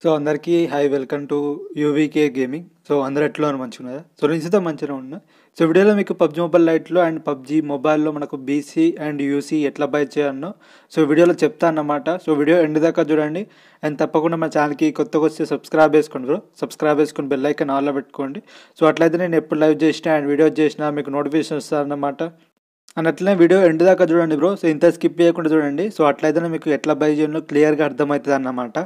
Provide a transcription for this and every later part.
So అందరికీ hi welcome to UVK gaming so అందరు ఎట్లా ఉన్నారు మంచిగా ఉన్నారా సో నేను ఇంత మంచిగా ఉన్నా సో వీడియోలో మీకు పబ్జి మొబైల్ లైట్లో అండ్ పబ్జి మొబైల్లో మనకు బీసీ అండ్ యూసీ ఎట్లా బై చేయాలనో సో వీడియోలో చెప్తా అన్నమాట సో వీడియో ఎండ్ దాకా చూడండి అండ్ తప్పకుండా మన ఛానల్కి కొత్తగా వస్తే సబ్స్క్రైబ్ చేసుకోండి బ్రో సబ్స్క్రైబ్ చేసుకుని బెల్ ఐకన్ ఆన్లో పెట్టుకోండి సో అట్లయితే నేను ఎప్పుడు లైవ్ చేసినా అండ్ వీడియో చేసినా మీకు నోటిఫికేషన్ వస్తారన్నమాట అండ్ అట్లనే వీడియో ఎండ్ దాకా చూడండి బ్రో సో ఇంత స్కిప్ చేయకుండా చూడండి సో అట్లయితేనే మీకు ఎట్లా బై చేయాలో క్లియర్గా అర్థమవుతుంది అన్నమాట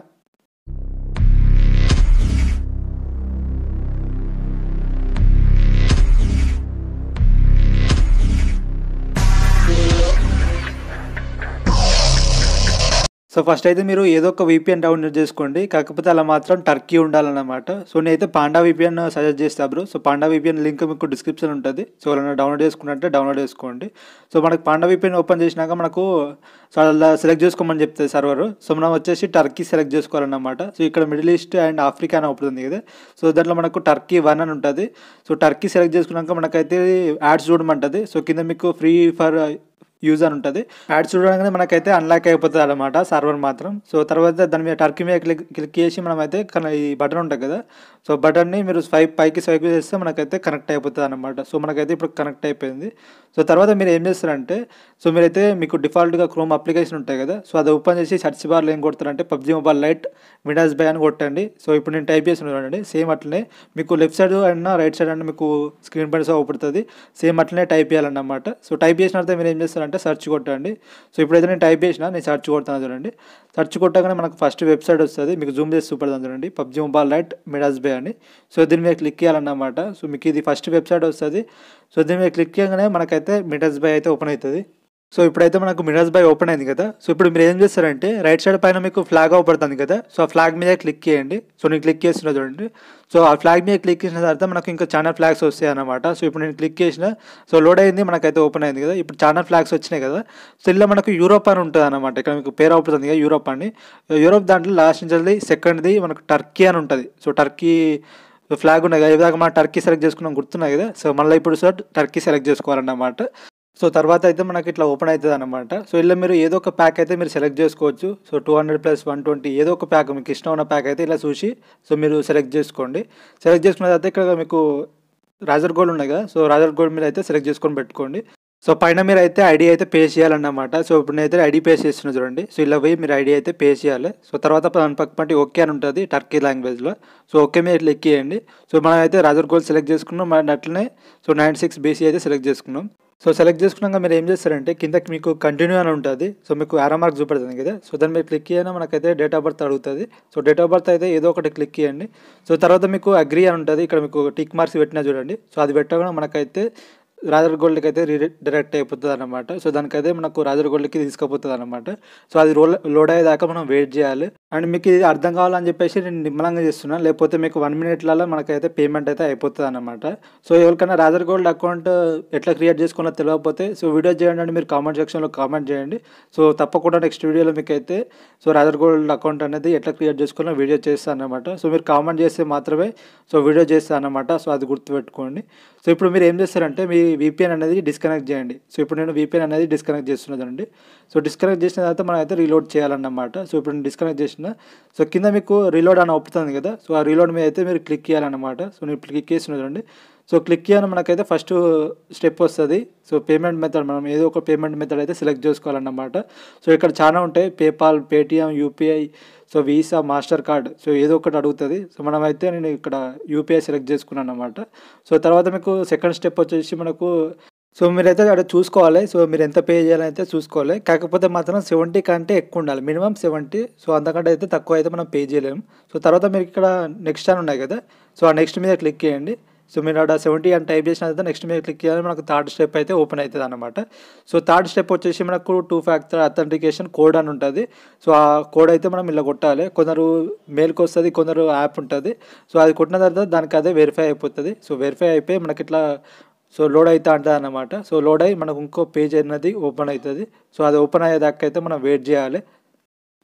సో ఫస్ట్ అయితే మీరు ఏదో ఒక వీపీఎన్ డౌన్లోడ్ చేసుకోండి కాకపోతే అలా మాత్రం టర్కీ ఉండాలన్నమాట సో నేనైతే పాండా వీపీఎన్ సజెస్ట్ చేస్తా bro so Panda VPN link మీకు డిస్క్రిప్షన్ ఉంటుంది సో ఎవరైనా డౌన్లోడ్ చేసుకున్నట్టే డౌన్లోడ్ చేసుకోండి సో మనకు పాండా వీపీఎన్ ఓపెన్ చేసినాక మనకు సో అలా సెలెక్ట్ చేసుకోమని చెప్తుంది సర్వర్ సో మనం వచ్చేసి టర్కీ సెలెక్ట్ చేసుకోవాలన్నమాట సో ఇక్కడ మిడిల్ ఈస్ట్ అండ్ ఆఫ్రికా అని అవుతుంది కదా సో దాంట్లో మనకు టర్కీ వన్ అని ఉంటుంది సో టర్కీ సెలెక్ట్ చేసుకున్నాక మనకైతే యాడ్స్ చూడమంటుంది సో కింద మీకు ఫ్రీ ఫర్ యూజ్ అని ఉంటుంది యాడ్స్ చూడగానే మనకైతే అన్లాక్ అయిపోతుంది అనమాట సర్వర్ మాత్రం సో తర్వాత దాని మీద టర్కీ మీద క్లిక్ క్లిక్ చేసి మనమైతే కన- ఈ బటన్ ఉంటుంది కదా సో బటన్ని మీరు స్వైప్ పైకి స్వైప్ చేస్తే మనకైతే కనెక్ట్ అయిపోతుంది అనమాట సో మనకైతే ఇప్పుడు కనెక్ట్ అయిపోయింది సో తర్వాత మీరు ఏం చేస్తారంటే సో మీరైతే మీకు డిఫాల్ట్గా క్రోమ్ అప్లికేషన్ ఉంటాయి కదా సో అది ఓపెన్ చేసి సర్చ్ బార్లో ఏం కొడతారంటే PUBG mobile lite Midas buy అని కొట్టండి సో ఇప్పుడు నేను టైప్ చేసిన చూడండి సేమ్ అట్లనే మీకు left side and right side అంటే మీకు స్క్రీన్ పైన సో అవుపడుతుంది సేమ్ అట్లనే టైప్ చేయాలన్నమాట సో టైప్ చేసిన తర్వాత మీరు ఏం చేస్తారంటే సెర్చ్ కొట్టండి సో ఇప్పుడైతే నేను టైప్ చేసిన నేను సెర్చ్ కొడతాను చూడండి సెర్చ్ కొట్టగానే మనకు ఫస్ట్ వెబ్సైట్ వస్తుంది మీకు జూమ్ చేసి చూపెడతాను చూడండి PUBG mobile lite Midas buy అని సో దీని మీద క్లిక్ చేయాలన్నమాట సో మీకు ఇది ఫస్ట్ వెబ్సైట్ వస్తుంది సో దీని మీద క్లిక్ చేయగానే మనకైతే మిడాస్ బై అయితే ఓపెన్ అవుతుంది సో ఇప్పుడైతే మనకు మిరాజ్ బై ఓపెన్ అయింది కదా సో ఇప్పుడు మీరు ఏం చేస్తారంటే రైట్ సైడ్ పైన మీకు ఫ్లాగ్ అవుపడుతుంది కదా సో ఆ ఫ్లాగ్ మీద క్లిక్ చేయండి సో నేను క్లిక్ చేస్తున్నా చూడండి సో ఆ ఫ్లాగ్ మీద క్లిక్ చేసిన తర్వాత మనకు ఇంకా చాలా ఫ్లాగ్స్ వస్తాయి అనమాట సో ఇప్పుడు నేను క్లిక్ చేసిన సో లోడ్ అయింది మనకైతే ఓపెన్ అయింది కదా ఇప్పుడు చాలా ఫ్లాగ్స్ వచ్చినాయి కదా సో ఇలా మనకు యూరోప్ అని ఉంటుంది అనమాట ఇక్కడ మీకు పేరు అవుతుంది కదా యూరోప్ అని యూరోప్ దాంట్లో లాస్ట్ నుంచి సెకండ్ది మనకు టర్కీ అని ఉంటుంది సో టర్కీ ఫ్లాగ్ ఉన్నాయి కదా ఇదాక మనం టర్కీ సెలెక్ట్ చేసుకున్నాం గుర్తున్నాయి కదా సో మళ్ళీ ఇప్పుడు సార్ టర్కీ సెలెక్ట్ చేసుకోవాలన్నమాట సో తర్వాత అయితే మనకి ఇట్లా ఓపెన్ అవుతుంది అనమాట సో ఇలా మీరు ఏదో ఒక ప్యాక్ అయితే మీరు సెలెక్ట్ చేసుకోవచ్చు so two hundred plus one twenty ఏదో ఒక ప్యాక్ మీకు ఇష్టం ఉన్న ప్యాక్ అయితే ఇలా చూసి సో మీరు సెలెక్ట్ చేసుకోండి సెలెక్ట్ చేసుకున్న తర్వాత ఇక్కడ మీకు రాజర్ గోల్డ్ ఉన్నాయి కదా సో రాజర్ గోల్డ్ మీరు అయితే సెలెక్ట్ చేసుకొని పెట్టుకోండి సో పైన మీరు అయితే ఐడి అయితే పే చేయాలన్నమాట సో ఇప్పుడు నేనైతే ఐడి పే చేస్తున్నా చూడండి సో ఇలా పోయి మీరు ఐడి అయితే పే చేయాలి సో తర్వాత దాని పక్కపంటి ఓకే అని ఉంటుంది టర్కీ లాంగ్వేజ్లో సో ఓకే మీరు ఇట్లా ఎక్కియండి సో మనం అయితే రాజర్ గోల్డ్ సెలెక్ట్ చేసుకున్నాం మన అట్లనే సో నైన్ సిక్స్ బీసీ అయితే సెలెక్ట్ చేసుకున్నాం సో సెలెక్ట్ చేసుకున్నాక మీరు ఏం చేస్తారంటే కిందకి మీకు కంటిన్యూ అని ఉంటుంది సో మీకు ఆరో మార్క్ చూపెడుతుంది కదా సో దాన్ని మీరు క్లిక్ చేయనా మనకైతే డేట్ ఆఫ్ బర్త్ అడుగుతుంది సో డేట్ ఆఫ్ బర్త్ అయితే ఏదో ఒకటి క్లిక్ చేయండి సో తర్వాత మీకు అగ్రీ అని ఉంటుంది ఇక్కడ మీకు టిక్ మార్క్స్ పెట్టినా చూడండి సో అది పెట్టగానే మనకైతే రాజర్ గోల్డ్కి అయితే డైరెక్ట్ అయిపోతుంది అనమాట సో దానికైతే మనకు రాజర్ గోల్డ్కి తీసుకుపోతుంది అనమాట సో అది రోల్ లోడ్ అయ్యేదాకా మనం వెయిట్ చేయాలి అండ్ మీకు ఇది అర్థం కావాలని చెప్పేసి నేను నిమ్మలంగా చేస్తున్నాను లేకపోతే మీకు వన్ మినిట్లలో మనకైతే పేమెంట్ అయితే అయిపోతుంది అనమాట సో ఎవరికైనా రాజర్ గోల్డ్ అకౌంట్ ఎట్లా క్రియేట్ చేసుకోవాలో తెలియకపోతే సో వీడియో చేయండి అండి మీరు కామెంట్ సెక్షన్లో కామెంట్ చేయండి సో తప్పకుండా నెక్స్ట్ వీడియోలో మీకు అయితే సో రాజర్ గోల్డ్ అకౌంట్ అనేది ఎట్లా క్రియేట్ చేసుకోవాలో వీడియో చేస్తాను అనమాట సో మీరు కామెంట్ చేస్తే మాత్రమే సో వీడియో చేస్తాను అనమాట సో అది గుర్తుపెట్టుకోండి సో ఇప్పుడు మీరు ఏం చేస్తారంటే మీ వీపీఎన్ అనేది డిస్కనెక్ట్ చేయండి సో ఇప్పుడు నేను వీపీఎన్ అనేది డిస్కనెక్ట్ చేస్తున్నదండి సో డిస్కనెక్ట్ చేసిన తర్వాత మనం అయితే రీలోడ్ చేయాలన్నమాట సో ఇప్పుడు నేను డిస్కనెక్ట్ చేసిన సో కింద మీకు రీలోడ్ అని ఒప్పుతుంది కదా సో ఆ రీలోడ్ మీద అయితే మీరు క్లిక్ చేయాలన్నమాట సో నేను క్లిక్ చేసిన చూడండి సో క్లిక్ చేయని మనకైతే ఫస్ట్ స్టెప్ వస్తుంది సో పేమెంట్ మెథడ్ మనం ఏదో ఒక పేమెంట్ మెథడ్ అయితే సెలెక్ట్ చేసుకోవాలన్నమాట సో ఇక్కడ చాలా ఉంటాయి PayPal Paytm UPI so Visa Mastercard so ఏదో ఒకటి అడుగుతుంది సో మనమైతే నేను ఇక్కడ యూపీఐ సెలెక్ట్ చేసుకున్నాను అనమాట సో తర్వాత మీకు సెకండ్ స్టెప్ వచ్చేసి మనకు సో మీరైతే అక్కడ చూసుకోవాలి సో మీరు ఎంత పే చేయాలని అయితే చూసుకోవాలి కాకపోతే మాత్రం సెవెంటీ కంటే ఎక్కువ ఉండాలి మినిమం సెవెంటీ సో అంతకంటే అయితే తక్కువ అయితే మనం పే చేయలేము సో తర్వాత మీరు ఇక్కడ నెక్స్ట్ అని ఉన్నాయి కదా సో ఆ నెక్స్ట్ మీద క్లిక్ చేయండి సో మీరు అక్కడ సెవెంటీ అని టైప్ చేసిన తర్వాత నెక్స్ట్ మీద క్లిక్ చేయాలి మనకు థర్డ్ స్టెప్ అయితే ఓపెన్ అవుతుంది అనమాట సో థర్డ్ స్టెప్ వచ్చేసి మనకు టూ ఫ్యాక్టర్ అథెంటికేషన్ కోడ్ అని ఉంటుంది సో ఆ కోడ్ అయితే మనం ఇలా కొట్టాలి కొందరు మెయిల్కి వస్తుంది కొందరు యాప్ ఉంటుంది సో అది కొట్టిన తర్వాత దానికి అదే వెరిఫై అయిపోతుంది సో వెరిఫై అయిపోయి మనకి ఇట్లా సో లోడ్ అయితే అంటుంది అనమాట సో లోడ్ అయ్యి మనకు ఇంకో పేజ్ అనేది ఓపెన్ అవుతుంది సో అది ఓపెన్ అయ్యేదాకా అయితే మనం వెయిట్ చేయాలి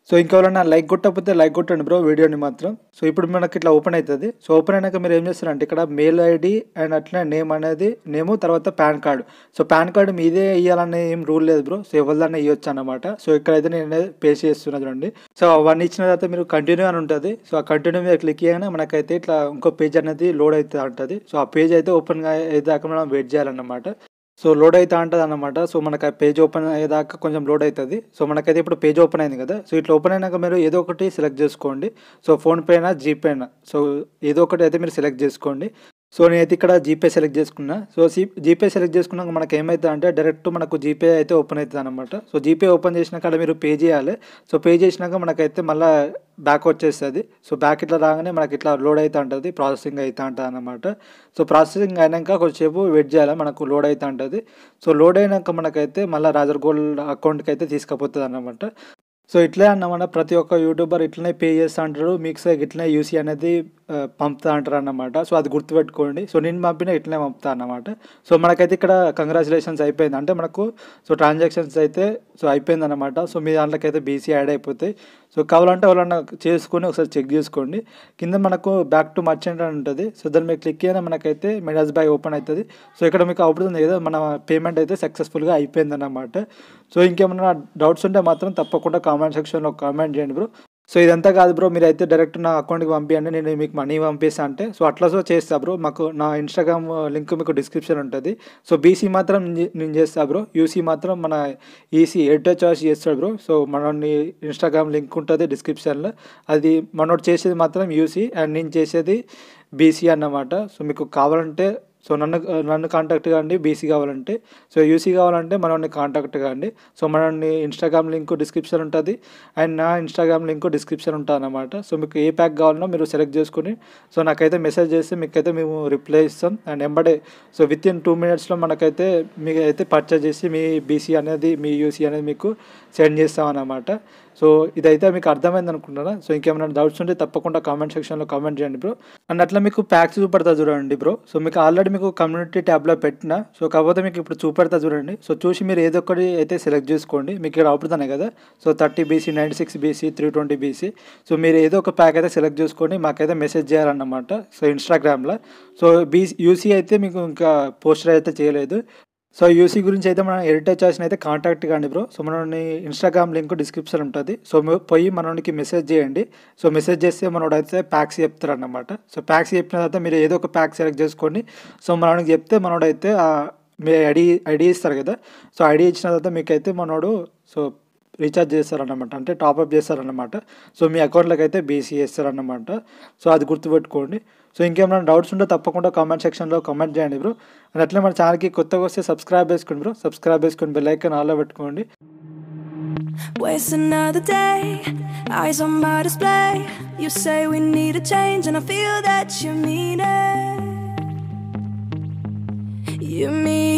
సో ఇంకెవరైనా లైక్ కొట్టకపోతే లైక్ కొట్టండి బ్రో వీడియోని మాత్రం సో ఇప్పుడు మనకి ఇట్లా ఓపెన్ అవుతుంది సో ఓపెన్ అయినాక మీరు ఏం చేస్తారంటే ఇక్కడ మెయిల్ ఐడి అండ్ అట్లనే నేమ్ అనేది నేము తర్వాత PAN card so PAN card మీదే ఇవ్వాలనే ఏం రూల్ లేదు బ్రో సో ఎవరిదన్నా ఇవ్వచ్చు అనమాట సో ఇక్కడైతే నేను పే చేస్తున్నా చూడండి సో అవన్నీ ఇచ్చిన తర్వాత మీరు కంటిన్యూ అని ఉంటుంది సో ఆ కంటిన్యూ మీద క్లిక్ చేయగానే మనకైతే ఇట్లా ఇంకో పేజ్ అనేది లోడ్ అవుతుంది ఉంటుంది సో ఆ పేజ్ అయితే ఓపెన్ అయ్యేదాకా మనం వెయిట్ చేయాలన్నమాట సో లోడ్ అవుతా ఉంటుంది అనమాట సో మనకు ఆ పేజ్ ఓపెన్ అయ్యేదాకా కొంచెం లోడ్ అవుతుంది సో మనకైతే ఇప్పుడు పేజ్ ఓపెన్ అయింది కదా సో ఇట్లా ఓపెన్ అయినాక మీరు ఏదో ఒకటి సెలెక్ట్ చేసుకోండి సో ఫోన్పే అయినా జీపే అయినా సో ఏదో ఒకటి అయితే మీరు సెలెక్ట్ చేసుకోండి సో నేనైతే ఇక్కడ జీపే సెలెక్ట్ చేసుకున్నా సో జీపే సెలెక్ట్ చేసుకున్నాక మనకి ఏమవుతుంది అంటే డైరెక్ట్ మనకు జీపే అయితే ఓపెన్ అవుతుంది అనమాట సో జీపే ఓపెన్ చేసినాక మీరు పే చేయాలి సో పే చేసినాక మనకైతే మళ్ళీ బ్యాక్ వచ్చేస్తుంది సో బ్యాక్ ఇట్లా రాగానే మనకి ఇట్లా లోడ్ అవుతూ ఉంటుంది ప్రాసెసింగ్ అవుతూ ఉంటుంది అనమాట సో ప్రాసెసింగ్ అయినాక కొంచెంసేపు వెయిట్ చేయాలి మనకు లోడ్ అవుతూ ఉంటుంది సో లోడ్ అయినాక మనకైతే మళ్ళీ రాజర్ గోల్డ్ అకౌంట్కి అయితే తీసుకుపోతుంది అనమాట సో ఇట్లే అన్నమాట ప్రతి ఒక్క యూట్యూబర్ ఇట్లనే పే చేస్తూ అంటారు మీకు ఇట్లనే యూసీ అనేది పంపుతా అంటారు అన్నమాట సో అది గుర్తుపెట్టుకోండి సో నేను పంపిన ఇట్లనే పంపుతా అన్నమాట సో మనకైతే ఇక్కడ కంగ్రాచులేషన్స్ అయిపోయింది అంటే మనకు సో ట్రాన్సాక్షన్స్ అయితే సో అయిపోయింది అనమాట సో మీ దాంట్లోకి అయితే బీసీ యాడ్ అయిపోతాయి సో కావాలంటే ఎవరన్నా చేసుకొని ఒకసారి చెక్ చేసుకోండి కింద మనకు బ్యాక్ టు మర్చెంట్ అని ఉంటుంది సో దాన్ని మీరు క్లిక్ అయినా మనకైతే మెడాస్ బై ఓపెన్ అవుతుంది సో ఇక్కడ మీకు అవుతుంది కదా మన పేమెంట్ అయితే సక్సెస్ఫుల్గా అయిపోయింది అన్నమాట సో ఇంకేమన్నా డౌట్స్ ఉంటే మాత్రం తప్పకుండా కామెంట్ సెక్షన్లో కామెంట్ చేయండి బ్రో సో ఇదంతా కాదు బ్రో మీరు అయితే డైరెక్ట్ నా అకౌంట్కి పంపించండి నేను మీకు మనీ పంపిస్తా అంటే సో అట్లా సో చేస్తా బ్రో మాకు నా ఇన్స్టాగ్రామ్ లింక్ మీకు డిస్క్రిప్షన్ ఉంటుంది సో బీసీ మాత్రం నేను చేస్తా బ్రో యూసీ మాత్రం మన ఈసీ ఎయిర్టెల్ చార్జ్ చేస్తాడు బ్రో సో మనోని ఇన్స్టాగ్రామ్ లింక్ ఉంటుంది డిస్క్రిప్షన్లో అది మనోడు చేసేది మాత్రం యూసీ అండ్ నేను చేసేది బీసీ అన్నమాట సో మీకు కావాలంటే సో నన్ను నన్ను కాంటాక్ట్ కాండి బీసీ కావాలంటే సో యూసీ కావాలంటే మనల్ని కాంటాక్ట్ కాండి సో మనల్ని ఇన్స్టాగ్రామ్ లింక్ డిస్క్రిప్షన్ ఉంటుంది అండ్ నా ఇన్స్టాగ్రామ్ లింక్ డిస్క్రిప్షన్ ఉంటుంది అనమాట సో మీకు ఏ ప్యాక్ కావాలన్నా మీరు సెలెక్ట్ చేసుకుని సో నాకైతే మెసేజ్ చేస్తే మీకైతే మేము రిప్లై ఇస్తాం అండ్ ఎంబడే సో విత్ ఇన్ టూ మినిట్స్లో మనకైతే మీకు అయితే పర్చేజ్ చేసి మీ బీసీ అనేది మీ యూసీ అనేది మీకు సెండ్ చేస్తాం అన్నమాట సో ఇదైతే మీకు అర్థమైంది అనుకుంటున్నా సో ఇంకేమైనా డౌట్స్ ఉంటే తప్పకుండా కామెంట్ సెక్షన్లో కామెంట్ చేయండి బ్రో అండ్ అట్లా మీకు ప్యాక్స్ చూపెడతా చూడండి బ్రో సో మీకు ఆల్రెడీ మీకు కమ్యూనిటీ ట్యాబ్లో పెట్టిన సో కాకపోతే మీకు ఇప్పుడు చూపెడతా చూడండి సో చూసి మీరు ఏదో ఒకటి అయితే సెలెక్ట్ చేసుకోండి మీకు ఇక్కడ అవుతుందనే కదా so thirty BC ninety six BC three twenty BC so మీరు ఏదో ఒక ప్యాక్ అయితే సెలెక్ట్ చేసుకొని మాకైతే మెసేజ్ చేయాలన్నమాట సో ఇన్స్టాగ్రామ్లో సో బీసీ యూసీ అయితే మీకు ఇంకా పోస్టర్ అయితే చేయలేదు సో యూసీ గురించి అయితే మనం ఎడిటర్ చార్జ్ని అయితే కాంటాక్ట్ కాండి బ్రో సో మనని ఇన్స్టాగ్రామ్ లింక్ డిస్క్రిప్షన్ ఉంటుంది సో పోయి మనకి మెసేజ్ చేయండి సో మెసేజ్ చేస్తే మనోడు అయితే ప్యాక్స్ చెప్తారు అన్నమాట సో ప్యాక్స్ చెప్పిన తర్వాత మీరు ఏదో ఒక ప్యాక్ సెలెక్ట్ చేసుకోండి సో మనకి చెప్తే మనోడైతే మీ ఐడి ఐడి ఇస్తారు కదా సో ఐడి ఇచ్చిన తర్వాత మీకైతే మనోడు సో రీఛార్జ్ చేస్తారన్నమాట అంటే టాప్అప్ చేస్తారన్నమాట సో మీ అకౌంట్లోకి అయితే బీసీ చేస్తారన్నమాట సో అది గుర్తుపెట్టుకోండి సో ఇంకేమైనా డౌట్స్ ఉంటే తప్పకుండా కామెంట్ సెక్షన్లో కామెంట్ చేయండి బ్రో అండ్ అట్లే మన ఛానల్కి కొత్తగా వస్తే సబ్స్క్రైబ్ చేసుకోండి బ్రో సబ్స్క్రైబ్ చేసుకొని బెల్ ఐకాన్ ఆల్లో పెట్టుకోండి Waste another day, eyes on my display. You say we need a change, and I feel that you mean it. You mean